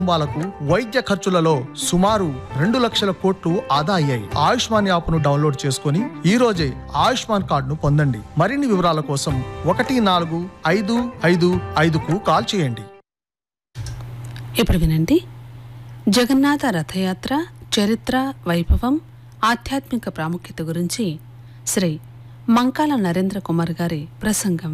కుటుంబాలకు వైద్య ఖర్చులలో సుమారు రెండు లక్షల కోట్లు ఆదా అయ్యాయి ఆయుష్మాన్ యాప్ ను డౌన్లోడ్ చేసుకుని ఈ రోజే ఆయుష్మాన్ కార్డును పొందండి మరిన్ని వివరాల కోసం ఒకటి నాలుగు ఐదు ఐదు ఐదుకు కాల్ చేయండి ఇప్పుడు వినండి జగన్నాథ రథయాత్ర చరిత్ర వైభవం ఆధ్యాత్మిక ప్రాముఖ్యత గురించి శ్రీ మంకాల నరేంద్ర కుమార్ గారి ప్రసంగం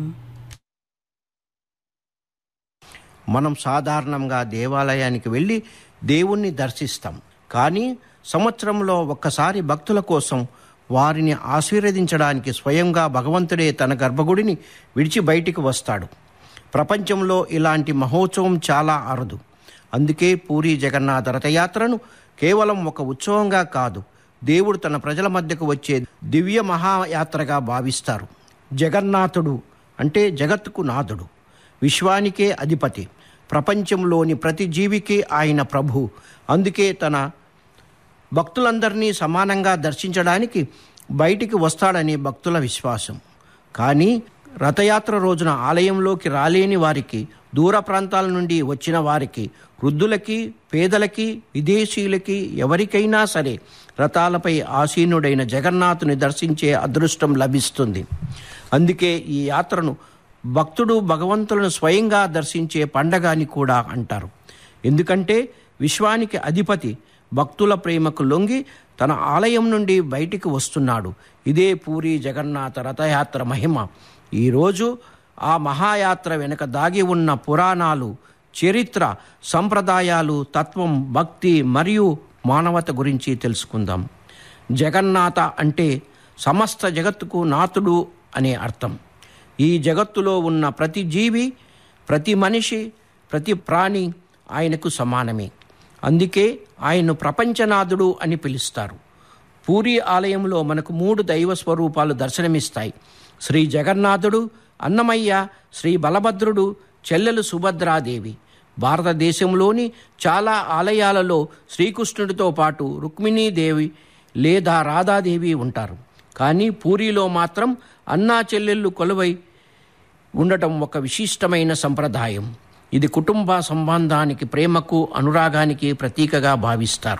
మనం సాధారణంగా దేవాలయానికి వెళ్ళి దేవుణ్ణి దర్శిస్తాం కానీ సంవత్సరంలో ఒక్కసారి భక్తుల కోసం వారిని ఆశీర్వదించడానికి స్వయంగా భగవంతుడే తన గర్భగుడిని విడిచి బయటికి వస్తాడు ప్రపంచంలో ఇలాంటి మహోత్సవం చాలా అరుదు అందుకే పూరి జగన్నాథ రథయాత్రను కేవలం ఒక ఉత్సవంగా కాదు దేవుడు తన ప్రజల మధ్యకు వచ్చే దివ్య మహాయాత్రగా భావిస్తారు జగన్నాథుడు అంటే జగత్తుకు నాథుడు విశ్వానికే అధిపతి ప్రపంచంలోని ప్రతి జీవికి ఆయన ప్రభు అందుకే తన భక్తులందరినీ సమానంగా దర్శించడానికి బయటికి వస్తాడని భక్తుల విశ్వాసం కానీ రథయాత్ర రోజున ఆలయంలోకి రాలేని వారికి దూర ప్రాంతాల నుండి వచ్చిన వారికి వృద్ధులకి పేదలకి విదేశీయులకి ఎవరికైనా సరే రథాలపై ఆసీనుడైన జగన్నాథుని దర్శించే అదృష్టం లభిస్తుంది అందుకే ఈ యాత్రను భక్తుడు భగవంతులను స్వయంగా దర్శించే పండగ అని కూడా అంటారు ఎందుకంటే విశ్వానికి అధిపతి భక్తుల ప్రేమకు లొంగి తన ఆలయం నుండి బయటికి వస్తున్నాడు ఇదే పూరి జగన్నాథ రథయాత్ర మహిమ ఈరోజు ఆ మహాయాత్ర వెనుక దాగి ఉన్న పురాణాలు చరిత్ర సంప్రదాయాలు తత్వం భక్తి మరియు మానవత గురించి తెలుసుకుందాం జగన్నాథ అంటే సమస్త జగత్తుకు నాథుడు అనే అర్థం ఈ జగత్తులో ఉన్న ప్రతి జీవి ప్రతి మనిషి ప్రతి ప్రాణి ఆయనకు సమానమే అందుకే ఆయన్ను ప్రపంచనాథుడు అని పిలుస్తారు పూరి ఆలయంలో మనకు మూడు దైవ స్వరూపాలు దర్శనమిస్తాయి శ్రీ జగన్నాథుడు అన్నమయ్య శ్రీ బలభద్రుడు చెల్లెలు సుభద్రాదేవి భారతదేశంలోని చాలా ఆలయాలలో శ్రీకృష్ణుడితో పాటు రుక్మిణీదేవి లేదా రాధాదేవి ఉంటారు కానీ పూరిలో మాత్రం అన్నా చెల్లెళ్ళు కొలువై ఉండటం ఒక విశిష్టమైన సంప్రదాయం ఇది కుటుంబ సంబంధానికి ప్రేమకు అనురాగానికి ప్రతీకగా భావిస్తారు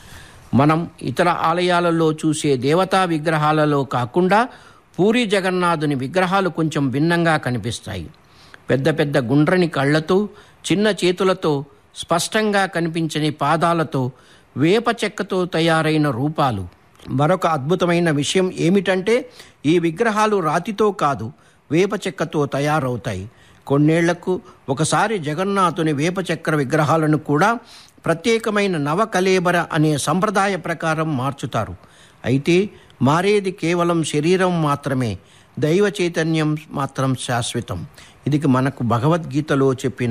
మనం ఇతర ఆలయాలలో చూసే దేవతా విగ్రహాలలో కాకుండా పూరి జగన్నాథుని విగ్రహాలు కొంచెం భిన్నంగా కనిపిస్తాయి పెద్ద పెద్ద గుండ్రని కళ్ళతో చిన్న చేతులతో స్పష్టంగా కనిపించని పాదాలతో వేప చెక్కతో తయారైన రూపాలు మరొక అద్భుతమైన విషయం ఏమిటంటే ఈ విగ్రహాలు రాతితో కాదు వేప చెక్కతో తయారవుతాయి కొన్నేళ్లకు ఒకసారి జగన్నాథుని వేప చక్ర విగ్రహాలను కూడా ప్రత్యేకమైన నవకలేబర అనే సంప్రదాయ ప్రకారం మార్చుతారు అయితే మారేది కేవలం శరీరం మాత్రమే దైవ చైతన్యం మాత్రం శాశ్వతం ఇది మనకు భగవద్గీతలో చెప్పిన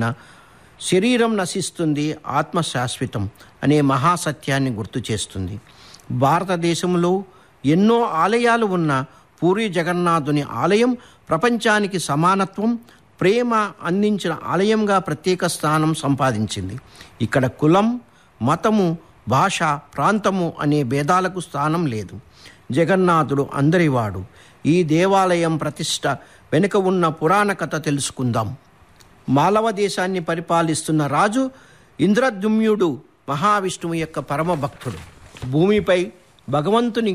శరీరం నశిస్తుంది ఆత్మ శాశ్వతం అనే మహాసత్యాన్ని గుర్తు చేస్తుంది భారతదేశంలో ఎన్నో ఆలయాలు ఉన్న పూరి జగన్నాథుని ఆలయం ప్రపంచానికి సమానత్వం ప్రేమ అందించిన ఆలయంగా ప్రత్యేక స్థానం సంపాదించింది ఇక్కడ కులం మతము భాష ప్రాంతము అనే భేదాలకు స్థానం లేదు జగన్నాథుడు అందరివాడు ఈ దేవాలయం ప్రతిష్ట వెనుక ఉన్న పురాణ కథ తెలుసుకుందాం మాలవ దేశాన్ని పరిపాలిస్తున్న రాజు ఇంద్రద్యుమ్యుడు మహావిష్ణువు యొక్క పరమ భక్తుడు భూమిపై భగవంతుని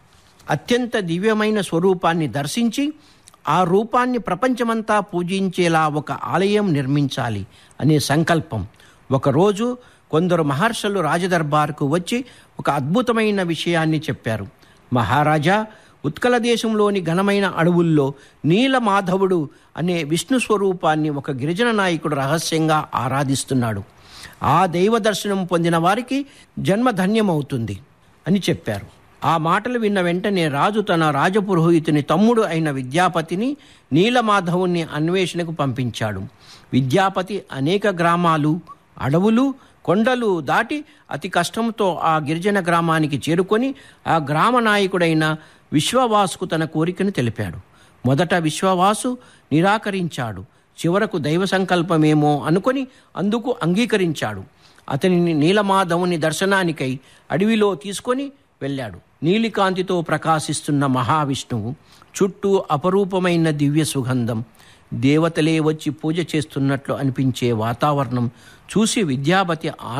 అత్యంత దివ్యమైన స్వరూపాన్ని దర్శించి ఆ రూపాన్ని ప్రపంచమంతా పూజించేలా ఒక ఆలయం నిర్మించాలి అనే సంకల్పం ఒకరోజు కొందరు మహర్షులు రాజదర్బార్కు వచ్చి ఒక అద్భుతమైన విషయాన్ని చెప్పారు మహారాజా ఉత్కల దేశంలోని ఘనమైన అడవుల్లో నీలమాధవుడు అనే విష్ణు స్వరూపాన్ని ఒక గిరిజన నాయకుడు రహస్యంగా ఆరాధిస్తున్నాడు ఆ దైవ దర్శనం పొందిన వారికి జన్మ ధన్యమవుతుంది అని చెప్పారు ఆ మాటలు విన్న వెంటనే రాజు తన రాజపురోహితుని తమ్ముడు అయిన విద్యాపతిని నీలమాధవుని అన్వేషణకు పంపించాడు విద్యాపతి అనేక గ్రామాలు అడవులు కొండలు దాటి అతి కష్టంతో ఆ గిరిజన గ్రామానికి చేరుకొని ఆ గ్రామ నాయకుడైన విశ్వవాసుకు తన కోరికను తెలిపాడు మొదట విశ్వవాసు నిరాకరించాడు చివరకు దైవ సంకల్పమేమో అనుకొని అందుకు అంగీకరించాడు అతనిని నీలమాధవుని దర్శనానికై అడవిలో తీసుకొని వెళ్ళాడు నీలికాంతితో ప్రకాశిస్తున్న మహావిష్ణువు చుట్టూ అపరూపమైన దివ్య సుగంధం దేవతలే వచ్చి పూజ చేస్తున్నట్లు అనిపించే వాతావరణం చూసి విద్యాపతి